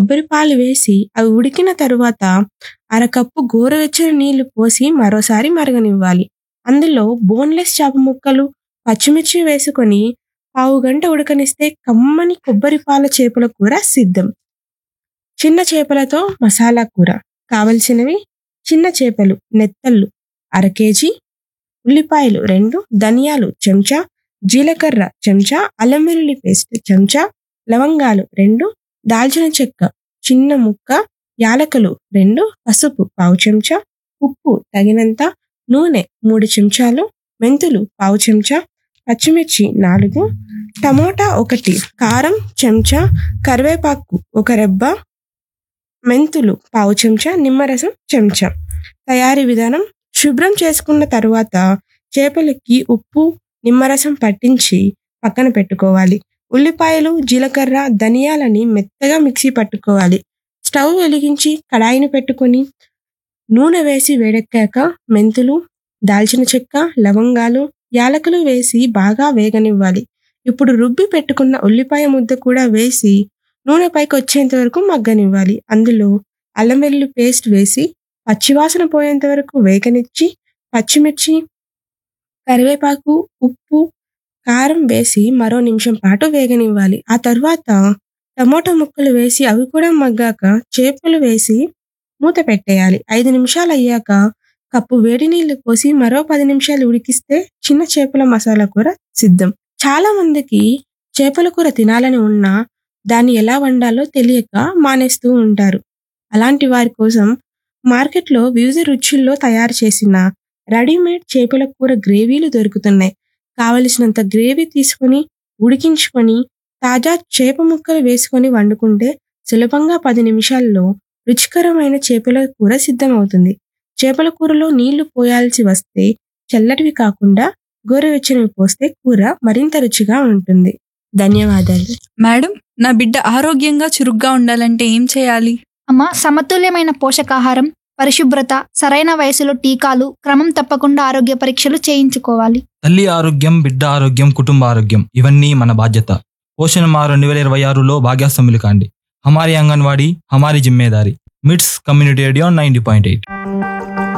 కొబ్బరి పాలు వేసి అవి ఉడికిన తరువాత అరకప్పు గోరువెచ్చని నీళ్లు పోసి మరోసారి మరగనివ్వాలి అందులో బోన్లెస్ చేప ముక్కలు పచ్చిమిర్చి వేసుకొని పావు గంట ఉడకనిస్తే కమ్మని కొబ్బరి పాల చేపల కూర సిద్ధం చిన్న చేపలతో మసాలా కూర కావలసినవి చిన్న చేపలు నెత్తళ్ళు అర కేజీ ఉల్లిపాయలు రెండు ధనియాలు చెంచా జీలకర్ర చెంచా అల్లం వెల్లుల్లి పేస్ట్ చెంచా లవంగాలు రెండు దాల్చిన చెక్క చిన్న ముక్క యాలకులు రెండు పసుపు పావు చెంచా ఉప్పు తగినంత నూనె మూడు చెంచాలు మెంతులు పావు చెంచా పచ్చిమిర్చి నాలుగు టమోటా ఒకటి కారం చెంచా కరివేపాకు ఒక రెబ్బ మెంతులు పావు చెంచా నిమ్మరసం చెంచా తయారీ విధానం శుభ్రం చేసుకున్న తరువాత చేపలకి ఉప్పు నిమ్మరసం పట్టించి పక్కన పెట్టుకోవాలి ఉల్లిపాయలు జీలకర్ర ధనియాలని మెత్తగా మిక్సీ పట్టుకోవాలి స్టవ్ వెలిగించి కడాయిని పెట్టుకొని నూనె వేసి వేడెక్కాక మెంతులు దాల్చిన చెక్క లవంగాలు యాలకులు వేసి బాగా వేగనివ్వాలి ఇప్పుడు రుబ్బి పెట్టుకున్న ఉల్లిపాయ ముద్ద కూడా వేసి నూనె పైకి వచ్చేంత వరకు మగ్గనివ్వాలి అందులో అల్లం వెల్లుల్లి పేస్ట్ వేసి పచ్చివాసన పోయేంత వరకు వేగనిచ్చి పచ్చిమిర్చి కరివేపాకు ఉప్పు కారం వేసి మరో నిమిషం పాటు వేగనివ్వాలి ఆ తర్వాత టమోటా ముక్కలు వేసి అవి కూడా మగ్గాక చేపలు వేసి మూత పెట్టేయాలి ఐదు నిమిషాలు అయ్యాక కప్పు వేడి నీళ్లు పోసి మరో పది నిమిషాలు ఉడికిస్తే చిన్న చేపల మసాలా కూర సిద్ధం చాలా మందికి చేపల కూర తినాలని ఉన్నా దాన్ని ఎలా వండాలో తెలియక మానేస్తూ ఉంటారు అలాంటి వారి కోసం మార్కెట్లో వివిధ రుచుల్లో తయారు చేసిన రెడీమేడ్ చేపల కూర గ్రేవీలు దొరుకుతున్నాయి కావలసినంత గ్రేవీ తీసుకొని ఉడికించుకొని తాజా చేప ముక్కలు వేసుకొని వండుకుంటే సులభంగా పది నిమిషాల్లో రుచికరమైన చేపల కూర సిద్ధమవుతుంది చేపల కూరలో నీళ్లు పోయాల్సి వస్తే చల్లటివి కాకుండా గోరువెచ్చనివి పోస్తే కూర మరింత రుచిగా ఉంటుంది ధన్యవాదాలు మేడం నా బిడ్డ ఆరోగ్యంగా చురుగ్గా ఉండాలంటే ఏం చేయాలి అమ్మ సమతుల్యమైన పోషకాహారం పరిశుభ్రత సరైన వయసులో టీకాలు క్రమం తప్పకుండా ఆరోగ్య పరీక్షలు చేయించుకోవాలి తల్లి ఆరోగ్యం బిడ్డ ఆరోగ్యం కుటుంబ ఆరోగ్యం ఇవన్నీ మన బాధ్యత పోషణ మా రెండు వేల ఇరవై ఆరులో భాగ్యాస్తంభులు కాండి హమారి అంగన్వాడీ హమారి జిమ్మేదారి MITS community radio ninety point eight